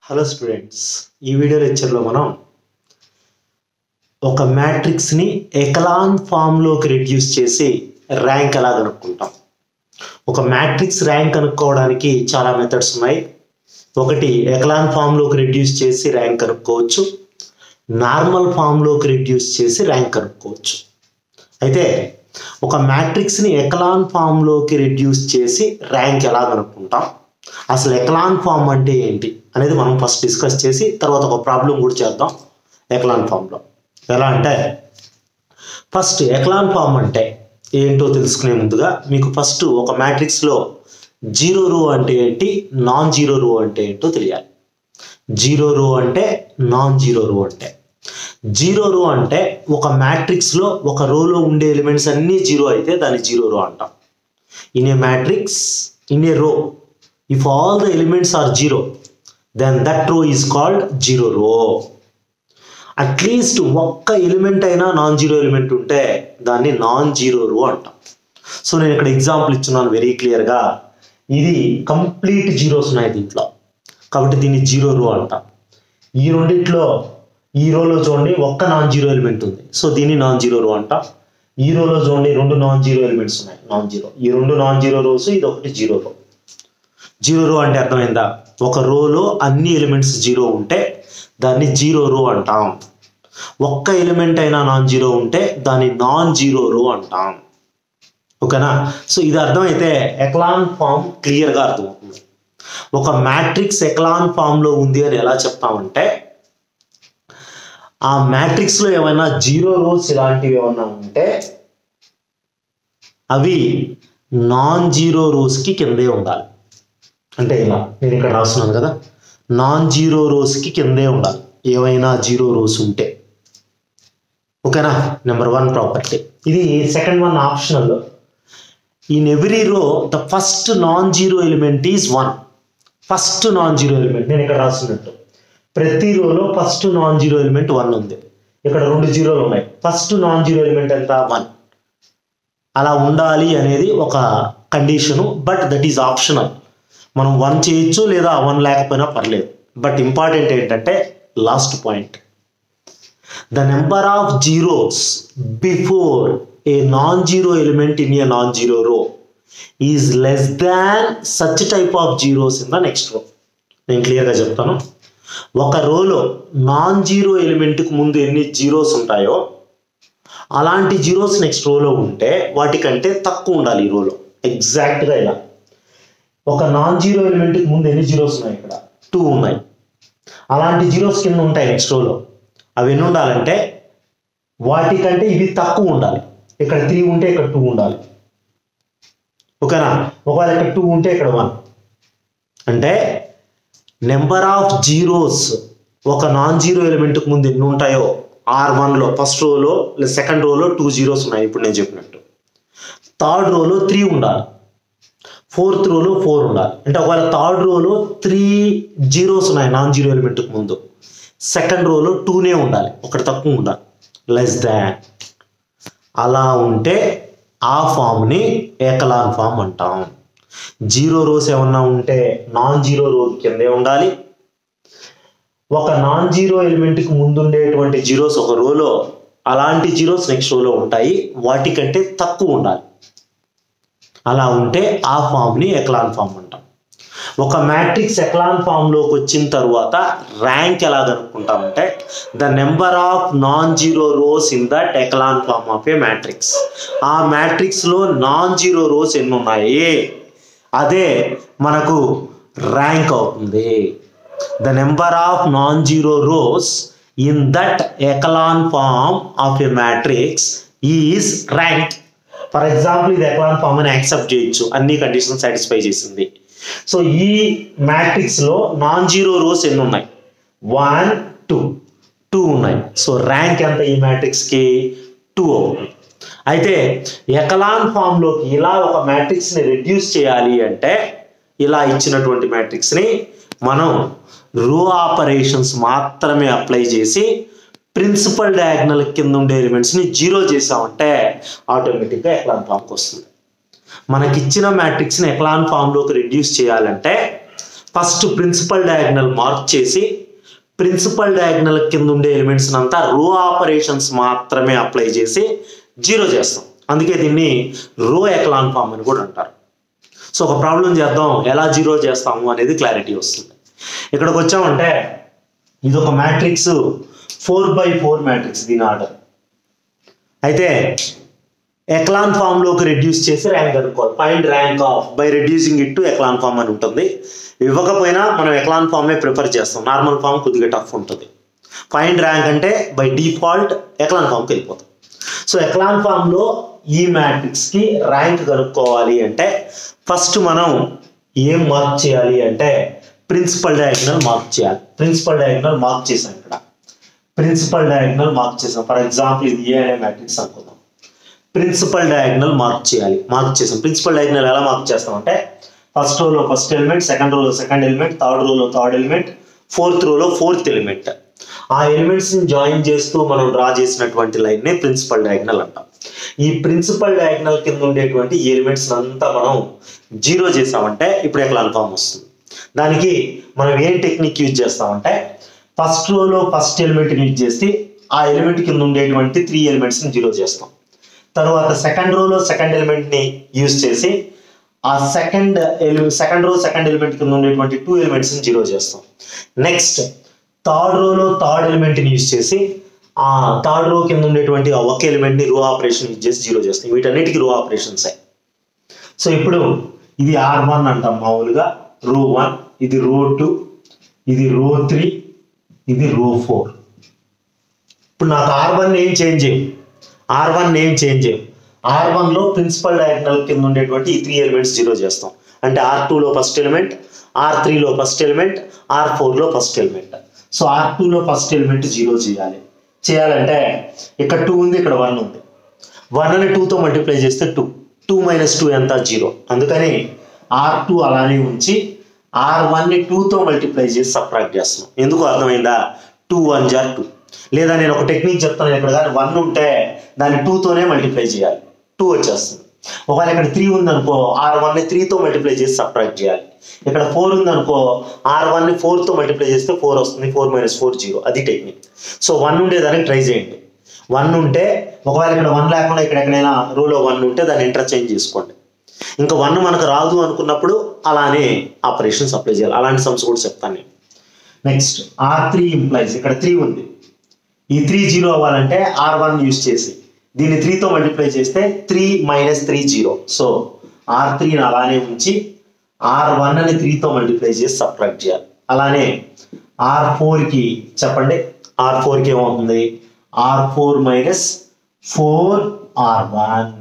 hello students ఈ video లెక్చర్లో మనం ఒక మ్యాట్రిక్స్ని ఎకలాన్ ఫామ్లోకి రెడ్యూస్ చేసి ర్యాంక్ ఎలా కనుక్కుంటాం ఒక మ్యాట్రిక్స్ ర్యాంక్ కనుక్కోవడానికి చాలా మెథడ్స్ ఉన్నాయి ఒకటి ఎకలాన్ ఫామ్లోకి రెడ్యూస్ చేసి ర్యాంక్ కనుక్కోవచ్చు నార్మల్ ఫామ్లోకి రెడ్యూస్ చేసి ర్యాంక్ కనుక్కోవచ్చు అయితే ఒక మ్యాట్రిక్స్ని ఎకలాన్ ఫామ్లోకి రెడ్యూస్ చేసి ర్యాంక్ ఎలా కనుక్కుంటాం అసలు ఎకలాన్ ఫామ్ అంటే ఏంటి అనేది మనం ఫస్ట్ డిస్కస్ చేసి తర్వాత ఒక ప్రాబ్లం కూడా చేద్దాం ఎకలాన్ ఫామ్లో ఎలా అంటే ఫస్ట్ ఎకలాన్ ఫామ్ అంటే ఏంటో తెలుసుకునే ముందుగా మీకు ఫస్ట్ ఒక మ్యాట్రిక్స్లో జీరో రో అంటే ఏంటి నాన్ జీరో రో అంటే ఏంటో తెలియాలి జీరో రో అంటే నాన్ జీరో రో అంటే జీరో రో అంటే ఒక మ్యాట్రిక్స్లో ఒక రోలో ఉండే ఎలిమెంట్స్ అన్నీ జీరో అయితే దాన్ని జీరో రో అంటాం in a matrix in a row if all the elements are zero then that row is called zero row at least ఒక్క ఎలిమెంట్ అయినా నాన్ జీరో ఎలిమెంట్ ఉంటే దాన్ని నాన్ జీరో రో అంటాం so నేను ఇక్కడ ఎగ్జాంపుల్ ఇచ్చున్నాను వెరీ క్లియర్గా ఇది కంప్లీట్ జీరోస్ ఉన్నాయి దీంట్లో కాబట్టి దీన్ని జీరో రో అంటాం ఈ రెండిట్లో ఈ రోలో చూడండి ఒక్క నాన్ జీరో ఎలిమెంట్ ఉంది సో దీన్ని నాన్ జీరో రో అంటాం ఈ రోలో చూడండి రెండు నాన్ జీరో ఎలిమెంట్స్ ఉన్నాయి నాన్ జీరో ఈ రెండు నాన్ జీరో రోస్ ఇది ఒకటి జీరో రో జీరో రో అంటే అర్థమైందా ఒక రోలో అన్ని ఎలిమెంట్స్ జీరో ఉంటే దాన్ని జీరో రో అంటాం ఒక్క ఎలిమెంట్ అయినా నాన్ జీరో ఉంటే దాన్ని నాన్ జీరో రో అంటాం ఓకేనా సో ఇది అర్థమైతే ఎక్లాన్ ఫామ్ క్లియర్గా అర్థమవుతుంది ఒక మ్యాట్రిక్స్ ఎక్లాన్ ఫామ్లో ఉంది అని ఎలా చెప్తామంటే ఆ మ్యాట్రిక్స్లో ఏమైనా జీరో రోస్ ఇలాంటివి ఏమైనా ఉంటే అవి నాన్ జీరో రోస్కి కిందే ఉండాలి అంటే ఇలా నేను ఇక్కడ రాస్తున్నాను కదా నాన్ జీరో రోస్కి కిందే ఉండాలి ఏవైనా జీరో రోస్ ఉంటే ఓకేనా నెంబర్ వన్ ప్రాపర్టీ ఇది second one optional in every row the first non zero element is one first non zero element నేను ఇక్కడ రాస్తున్నట్టు ప్రతి రోలో first non zero element one ఉంది ఇక్కడ రెండు జీరోలు ఉన్నాయి ఫస్ట్ నాన్ జీరో ఎలిమెంట్ ఎంత వన్ అలా ఉండాలి అనేది ఒక condition but that is optional మనం వన్ చేయొచ్చు లేదా వన్ లేకపోయినా పర్లేదు బట్ ఇంపార్టెంట్ ఏంటంటే last point the number of zeros before a non zero element in a non zero row is less than such type of zeros in the next row నేను క్లియర్గా చెప్తాను ఒక రోలో నాన్ జీరో ఎలిమెంట్కి ముందు ఎన్ని zeros ఉంటాయో అలాంటి జీరోస్ నెక్స్ట్ రోలో ఉంటే వాటికంటే తక్కువ ఉండాలి ఈ రోలో ఎగ్జాక్ట్గా ఇలా ఒక నాన్ జీరో ఎలిమెంట్కి ముందు ఎన్ని జీరోస్ ఉన్నాయి ఇక్కడ టూ ఉన్నాయి అలాంటి జీరోస్ కింద ఉంటాయి నెక్స్ట్ రోలో అవి ఎన్ని ఉండాలంటే వాటికంటే ఇవి తక్కువ ఉండాలి ఇక్కడ త్రీ ఉంటే ఇక్కడ టూ ఉండాలి ఓకేనా ఒకవేళ ఇక్కడ టూ ఉంటే ఇక్కడ వన్ అంటే నెంబర్ ఆఫ్ జీరోస్ ఒక నాన్ జీరో ఎలిమెంట్కి ముందు ఎన్ని ఉంటాయో ఆర్ వన్లో ఫస్ట్ రోలో లేదా సెకండ్ రోలో టూ జీరోస్ ఉన్నాయి ఇప్పుడు నేను చెప్పినట్టు థర్డ్ రోలో త్రీ ఉండాలి ఫోర్త్ రోలో ఫోర్ ఉండాలి అంటే ఒకవేళ థర్డ్ రోలో త్రీ జీరోస్ ఉన్నాయి నాన్ జీరో ఎలిమెంట్కి ముందు సెకండ్ రోలో టూనే ఉండాలి ఒకటి తక్కువ ఉండాలి లెస్ దాన్ అలా ఉంటే ఆ ఫామ్ని ఏకలాన్ ఫామ్ అంటాం జీరో రోస్ ఏమన్నా ఉంటే నాన్ జీరో రో కిందే ఉండాలి ఒక నాన్ జీరో ఎలిమెంట్కి ముందుండేటువంటి జీరోస్ ఒక రోలో అలాంటి జీరోస్ నెక్స్ట్ రోలో ఉంటాయి వాటికంటే తక్కువ ఉండాలి అలా ఉంటే ఆ ఫామ్ని ఎక్లాన్ ఫామ్ అంటాం ఒక మ్యాట్రిక్స్ ఎక్లాన్ ఫామ్లోకి వచ్చిన తర్వాత ర్యాంక్ ఎలా కనుక్కుంటామంటే the number of non zero rows in that echelon form of a matrix ఆ మ్యాట్రిక్స్లో నాన్ జీరో రోస్ ఎన్ని ఉన్నాయి అదే మనకు ర్యాంక్ అవుతుంది the number of non zero rows in that echelon form of a matrix is rank for example ఇది echelon form అని accept చేయొచ్చు అన్ని కండిషన్ సాటిస్ఫై చేసింది సో ఈ మ్యాట్రిక్స్లో నాన్ జీరో రోస్ ఎన్ని ఉన్నాయి వన్ టూ టూ ఉన్నాయి సో ర్యాంక్ ఎంత ఈ మ్యాట్రిక్స్కి టూ అవుతుంది అయితే ఎకలాన్ ఫామ్లోకి ఇలా ఒక మ్యాట్రిక్స్ని రెడ్యూస్ చేయాలి అంటే ఇలా ఇచ్చినటువంటి మ్యాట్రిక్స్ని మనం రో ఆపరేషన్స్ మాత్రమే అప్లై చేసి ప్రిన్సిపల్ డయాగ్నల్ కింద ఉండే ఎలిమెంట్స్ని జీరో చేసామంటే ఆటోమేటిక్గా ఎకలాన్ ఫామ్కి వస్తుంది మనకిచ్చిన మ్యాట్రిక్స్ని ఎకలాన్ ఫామ్లోకి రెడ్యూస్ చేయాలంటే ఫస్ట్ ప్రిన్సిపల్ డయాగ్నల్ మార్క్ చేసి ప్రిన్సిపల్ డయాగ్నల్ కింద ఉండే ఎలిమెంట్స్ అంతా రో ఆపరేషన్స్ మాత్రమే అప్లై చేసి జీరో చేస్తాం అందుకే దీన్ని రో ఎకలాన్ ఫామ్ అని కూడా అంటారు సో ఒక ప్రాబ్లం చేద్దాం ఎలా జీరో చేస్తాము అనేది క్లారిటీ వస్తుంది ఇక్కడికి వచ్చామంటే ఇది ఒక matrix four by four matrix దీని ఆర్డర్ అయితే ఎక్లాన్ ఫామ్ లోకి రెడ్యూస్ చేసి ర్యాంక్ అనుకోవాలి find rank of by reducing it to echelon form అని ఉంటుంది ఇవ్వకపోయినా మనం ఎక్లాన్ ఫామే ప్రిఫర్ చేస్తాం నార్మల్ ఫామ్ కొద్దిగా టఫ్ ఉంటుంది ఫైండ్ ర్యాంక్ అంటే బై డిఫాల్ట్ ఎక్లాన్ ఫామ్కి వెళ్ళిపోతాం సో ఎక్లాన్ ఫామ్లో ఈ మ్యాట్రిక్స్కి ర్యాంక్ కనుక్కోవాలి అంటే ఫస్ట్ మనం ఏం మార్క్ చేయాలి అంటే ప్రిన్సిపల్ డయాగ్నల్ మార్క్ చేయాలి ప్రిన్సిపల్ డయాగ్నల్ మార్క్ చేసాం ఇక్కడ ప్రిన్సిపల్ డయాగ్నల్ మార్క్ చేసాం ఫర్ ఎగ్జాంపుల్ ఇది ఏ అనే మ్యాట్రిక్స్ అనుకుందాం ప్రిన్సిపల్ డయాగ్నల్ మార్క్ చేయాలి మార్క్ చేసాం ప్రిన్సిపల్ డయాగ్నల్ ఎలా మార్క్ చేస్తాం అంటే ఫస్ట్ రోలో ఫస్ట్ ఎలిమెంట్ సెకండ్ రోలో సెకండ్ ఎలిమెంట్ థర్డ్ రోలో థర్డ్ ఎలిమెంట్ ఫోర్త్ రోలో ఫోర్త్ ఎలిమెంట్ ఆ ఎలిమెంట్స్ ని జాయిన్ చేస్తూ మనం డ్రా చేసినటువంటి లైన్ నే ప్రిన్సిపల్ డయాగ్నల్ అంటాం ఈ ప్రిన్సిపల్ డయాగ్నల్ కింద ఉండేటువంటి ఎలిమెంట్స్ అంతా మనం జీరో చేసామంటే ఇప్పుడు ఎక్కడ ఫామ్ వస్తుంది దానికి మనం ఏం టెక్నిక్ యూజ్ చేస్తామంటే ఫస్ట్ రోలో ఫస్ట్ ఎలిమెంట్ యూజ్ చేసి ఆ ఎలిమెంట్ కింద ఉండేటువంటి త్రీ ఎలిమెంట్స్ ని జీరో చేస్తాం తర్వాత సెకండ్ రోలో సెకండ్ ఎలిమెంట్ ని యూజ్ చేసి ఆ second element second row second element కింద ఉండేటువంటి టూ ఎలిమెంట్స్ ని జీరో చేస్తాం నెక్స్ట్ థర్డ్ రోలో థర్డ్ ఎలిమెంట్ ని యూజ్ చేసి ఆ థర్డ్ రో కింద ఉండేటువంటి ఆ ఒక ఎలిమెంట్ ని రో ఆపరేషన్ యూజ్ చేసి జీరో చేస్తాం వీటన్నిటికీ రో ఆపరేషన్స్ సో ఇప్పుడు ఇది ఆర్ వన్ అంటాం మామూలుగా రో వన్ ఇది రో టూ ఇది రో త్రీ ఇది రో ఫోర్ ఇప్పుడు నాకు ఆర్ వన్ ఏం చేంజ్ చేయం ఆర్ వన్ ఏం చేంజ్ చేయం ఆర్ వన్లో ప్రిన్సిపల్ డయాగ్నల్ కింద ఉండేటువంటి ఈ త్రీ ఎలిమెంట్స్ జీరో చేస్తాం అంటే ఆర్ టూలో ఫస్ట్ ఎలిమెంట్ ఆర్ త్రీలో ఫస్ట్ ఎలిమెంట్ ఆర్ ఫోర్లో ఫస్ట్ ఎలిమెంట్ సో ఆర్ టూలో ఫస్ట్ ఎలిమెంట్ జీరో చేయాలి చేయాలంటే ఇక్కడ టూ ఉంది ఇక్కడ వన్ ఉంది వన్ అని టూతో మల్టిప్లై చేస్తే టూ టూ మైనస్ టూ ఎంత జీరో అందుకని ఆర్ టూ అలానే ఉంచి ఆర్ వన్ని టూతో మల్టిప్లై చేసి సబ్ట్రాక్ట్ చేస్తున్నాం ఎందుకు అర్థమైందా టూ వన్ జార్ టూ లేదా నేను ఒక టెక్నిక్ చెప్తాను ఇక్కడ కానీ వన్ ఉంటే దాన్ని టూతోనే మల్టిప్లై చేయాలి టూ వచ్చేస్తుంది ఒకవేళ ఇక్కడ త్రీ ఉందనుకో ఆర్ వన్ ని త్రీతో మల్టిప్లై చేసి సబ్ట్రాక్ట్ చేయాలి ఇక్కడ ఫోర్ ఉందనుకో ఆర్ వన్ ని ఫోర్ తో మల్టిప్లై చేస్తే ఫోర్ వస్తుంది ఫోర్ మైనస్ ఫోర్ జీరో అది టెక్నిక్ సో వన్ ఉండేదానికి ట్రై చేయండి వన్ ఉంటే ఒకవేళ ఇక్కడ వన్ లేకుండా ఇక్కడ ఎక్కడైనా రూలో వన్ ఉంటే దాన్ని ఇంటర్చేంజ్ చేసుకోండి ఇంకా వన్ మనకు రాదు అనుకున్నప్పుడు అలానే ఆపరేషన్స్ అప్లై చేయాలి అలాంటి సమ్స్ కూడా చెప్తాను నేను నెక్స్ట్ ఆర్ త్రీ ఇంప్లైజ్ ఇక్కడ త్రీ ఉంది ఈ త్రీ జీరో అవ్వాలంటే ఆర్ వన్ యూస్ చేసి దీన్ని త్రీతో మల్టిప్లై చేస్తే three minus three zero so R త్రీని అలానే ఉంచి ఆర్ వన్ అని త్రీతో మల్టిప్లై చేసి సబ్ట్రాక్ట్ చేయాలి అలానే ఆర్ ఫోర్కి చెప్పండి ఆర్ ఫోర్కి ఏమవుతుంది R four minus four R one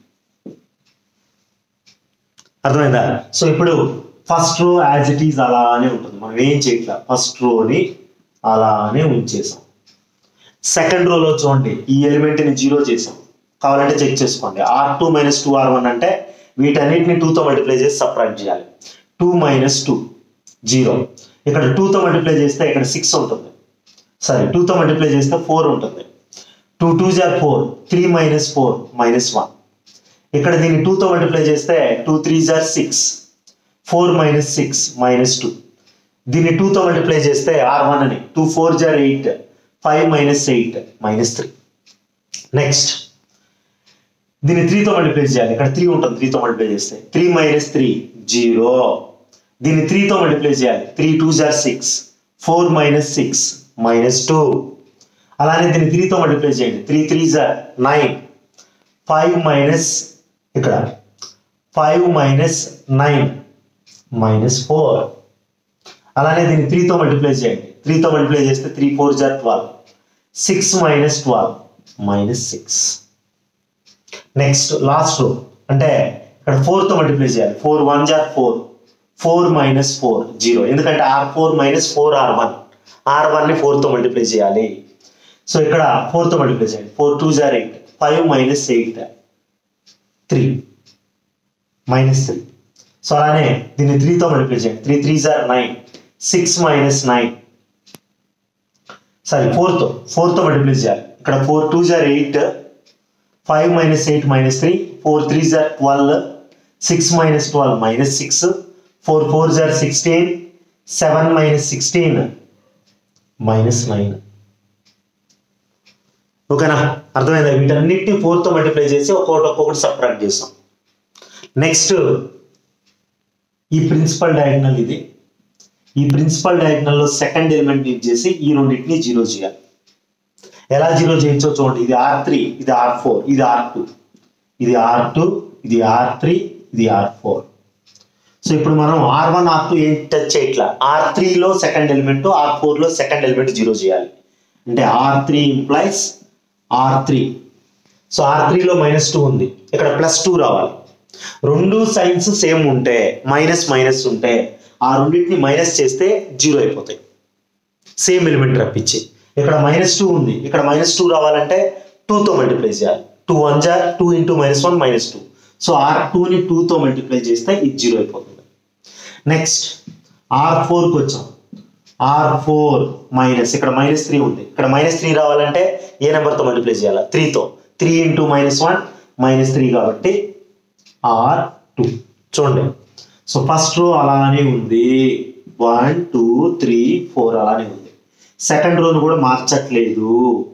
అర్థమైందా సో ఇప్పుడు first row as it is అలానే ఉంటుంది మనం ఏం చేయట్లా ఫస్ట్ రోని అలానే ఉంచేసాం సెకండ్ రోలో చూడండి ఈ ఎలిమెంట్ ని జీరో చేసాం కావాలంటే చెక్ చేసుకోండి R two minus two R one అంటే వీటన్నిటిని టూతో మల్టిప్లై చేసి సబ్ట్రాక్ట్ చేయాలి టూ మైనస్ టూ జీరో ఇక్కడ టూతో మల్టిప్లై చేస్తే ఇక్కడ సిక్స్ ఉంటుంది సరే టూతో మల్టిప్లై చేస్తే ఫోర్ ఉంటుంది టూ టూ జార్ four three minus four minus one ఇక్కడ దీన్ని టూతో మల్టిప్లై చేస్తే two three jar six four minus six minus two దీన్ని టూతో మల్టిప్లై చేస్తే ఆర్ వన్ అని టూ ఫోర్ జార్ eight five minus eight minus three next దీన్ని త్రీతో మల్టిప్లై చేయాలి ఇక్కడ త్రీ ఉంటుంది త్రీతో మల్టిప్లై చేస్తే త్రీ మైనస్ త్రీ జీరో దీన్ని త్రీతో మల్టిప్లై చేయాలి three two jar six four minus six minus two అలానే దీన్ని త్రీతో మల్టిప్లై చేయండి three three are nine five minus ఇక్కడ five minus nine minus four అలానే దీన్ని త్రీతో మల్టిప్లై చేయండి త్రీతో మల్టిప్లై చేస్తే three four are twelve six minus twelve minus six next last row అంటే ఇక్కడ ఫోర్తో మల్టిప్లై చేయాలి four one are four four minus four zero ఎందుకంటే R four minus four R one R వన్ని ఫోర్తో మల్టిప్లై చేయాలి సో ఇక్కడ ఫోర్తో మల్టిప్లై చేయండి four two are eight five minus eight three minus three so అలానే దీన్ని త్రీతో మల్టిప్లై చేయండి three three are nine six minus nine sorry ఫోర్తో ఫోర్తో మల్టిప్లై చేయాలి ఇక్కడ four two are eight five minus eight minus three four three are twelve six minus twelve minus six four four are sixteen seven minus sixteen minus nine ఓకేనా అర్థమైందా వీటన్నిటిని ఫోర్తో multiply చేసి ఒక్కొక్కటి ఒక్కొక్కటి సబ్ట్రాక్ట్ చేస్తాం నెక్స్ట్ ఈ ప్రిన్సిపల్ డయాగ్నల్ ఇది ఈ ప్రిన్సిపల్ డయాగ్నల్లో సెకండ్ ఎలిమెంట్ యూజ్ చేసి ఈ రెండింటిని జీరో చేయాలి ఎలా జీరో చేయొచ్చో చూడండి ఇది ఆర్ త్రీ ఇది ఆర్ ఫోర్ ఇది ఆర్ టూ ఇది ఆర్ టూ ఇది ఆర్ త్రీ ఇది ఆర్ ఫోర్ సో ఇప్పుడు మనం ఆర్ వన్ ఆర్ టూ ఏం టచ్ చేయట్లా ఆర్ త్రీలో సెకండ్ ఎలిమెంట్ ఆర్ ఫోర్లో సెకండ్ ఎలిమెంట్ జీరో చేయాలి అంటే R three implies R three so R త్రీలో మైనస్ టూ ఉంది ఇక్కడ ప్లస్ టూ రావాలి రెండు సైన్స్ సేమ్ ఉంటే మైనస్ మైనస్ ఉంటే ఆ రెండింటిని మైనస్ చేస్తే జీరో అయిపోతాయి సేమ్ ఎలిమెంట్ రప్పించి ఇక్కడ మైనస్ టూ ఉంది ఇక్కడ మైనస్ టూ రావాలంటే టూతో మల్టిప్లై చేయాలి two one are two into minus one minus two so R టూని టూతో మల్టిప్లై చేస్తే ఇది జీరో అయిపోతుంది నెక్స్ట్ ఆర్ ఫోర్కి వచ్చాం ఆర్ ఫోర్ మైనస్ ఇక్కడ మైనస్ త్రీ ఉంది ఇక్కడ మైనస్ త్రీ రావాలంటే ఏ నెంబర్తో మల్టిప్లై చేయాలి త్రీతో three into minus one minus three కాబట్టి ఆర్ టూ చూడండి సో ఫస్ట్ రో అలానే ఉంది వన్ టూ త్రీ ఫోర్ అలానే ఉంది సెకండ్ రోను కూడా మార్చట్లేదు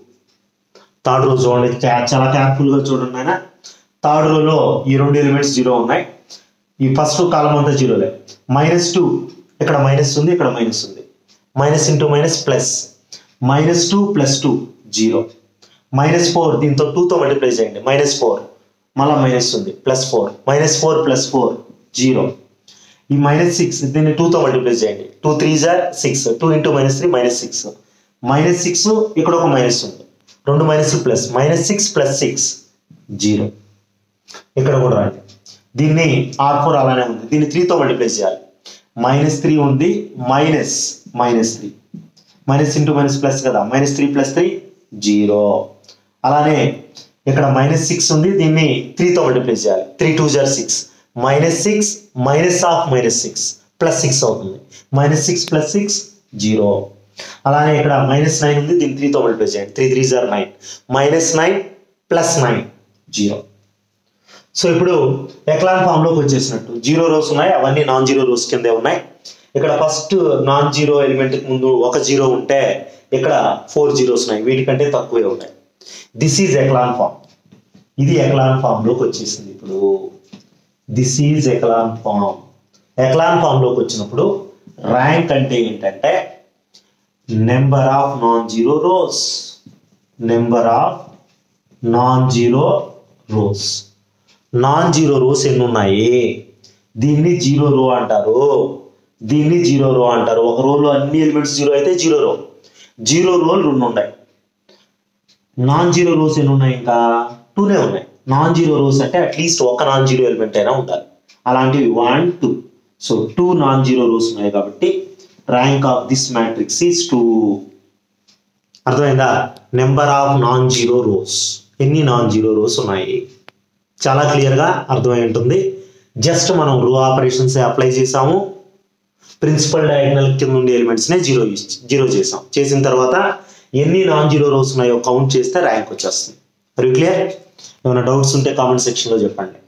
థర్డ్ రో చూడండి క్యా- చాలా కేర్ఫుల్గా చూడండి ఆయన థర్డ్ రోలో ఈ రెండు ఎలిమెంట్స్ జీరో ఉన్నాయి ఈ ఫస్ట్ కాలం అంతా జీరోలే మైనస్ టూ ఇక్కడ మైనస్ ఉంది ఇక్కడ మైనస్ ఉంది minus into minus plus minus two plus two zero minus four దీంతో టూతో మల్టిప్లై చేయండి మైనస్ ఫోర్ మళ్ళీ మైనస్ ఉంది plus four minus four plus four zero ఈ మైనస్ సిక్స్ దీన్ని టూతో మల్టిప్లై చేయండి two three jar six two into minus three minus six minus six ఇక్కడ ఒక మైనస్ ఉంది రెండు minus plus minus six plus six zero ఇక్కడ కూడా రాండి దీన్ని ఆర్ ఫోర్ అలానే ఉంది దీన్ని త్రీతో మల్టిప్లై చేయాలి మైనస్ త్రీ ఉంది minus minus three minus into minus plus కదా minus three plus three zero అలానే ఇక్కడ మైనస్ సిక్స్ ఉంది దీన్ని త్రీతో మల్టిప్లై చేయాలి three two jar six minus six minus of minus six plus six అవుతుంది minus six plus six zero అలానే ఇక్కడ మైనస్ నైన్ ఉంది దీన్ని త్రీతో మల్టిప్లై చేయండి three three are nine minus nine plus nine zero so ఇప్పుడు echelon form లోకి వచ్చేసినట్టు జీరో రోస్ ఉన్నాయి అవన్నీ నాన్ జీరో రోస్ కిందే ఉన్నాయి ఇక్కడ ఫస్ట్ నాన్ జీరో ఎలిమెంట్ ముందు ఒక జీరో ఉంటే ఇక్కడ ఫోర్ జీరోస్ ఉన్నాయి వీటికంటే తక్కువే ఉన్నాయి దిస్ ఈజ్ ఎక్లాన్ ఫామ్ ఇది ఎక్లాన్ ఫామ్ లోకి వచ్చేసింది ఇప్పుడు this is echelon form echelon form లోకి వచ్చినప్పుడు ర్యాంక్ అంటే ఏంటంటే number of non zero rows number of non zero rows non zero rows ఎన్ని ఉన్నాయి దీన్ని జీరో రో అంటారు దీన్ని జీరో రో అంటారు ఒక రోలో అన్ని ఎలిమెంట్స్ జీరో అయితే జీరో రో జీరో రోలు రెండు ఉన్నాయి నాన్ జీరో రోస్ ఎన్ని ఉన్నాయి ఇంకా టూనే ఉన్నాయి నాన్ జీరో రోస్ అంటే అట్లీస్ట్ ఒక నాన్ జీరో ఎలిమెంట్ అయినా ఉండాలి అలాంటివి one two so two non zero rows ఉన్నాయి కాబట్టి rank of this matrix is two అర్థమైందా number of non zero rows ఎన్ని నాన్ జీరో రోస్ ఉన్నాయి చాలా క్లియర్గా అర్థమై ఉంటుంది జస్ట్ మనం రో ఆపరేషన్స్ అప్లై చేసాము ప్రిన్సిపల్ డయాగ్నల్ కింద ఉండే ఎలిమెంట్స్నే జీరో జీరో చేసాం చేసిన తర్వాత ఎన్ని నాన్ జీరో రోస్ ఉన్నాయో కౌంట్ చేస్తే ర్యాంక్ వచ్చేస్తుంది మరి క్లియర్ ఏమైనా డౌట్స్ ఉంటే కామెంట్ సెక్షన్లో చెప్పండి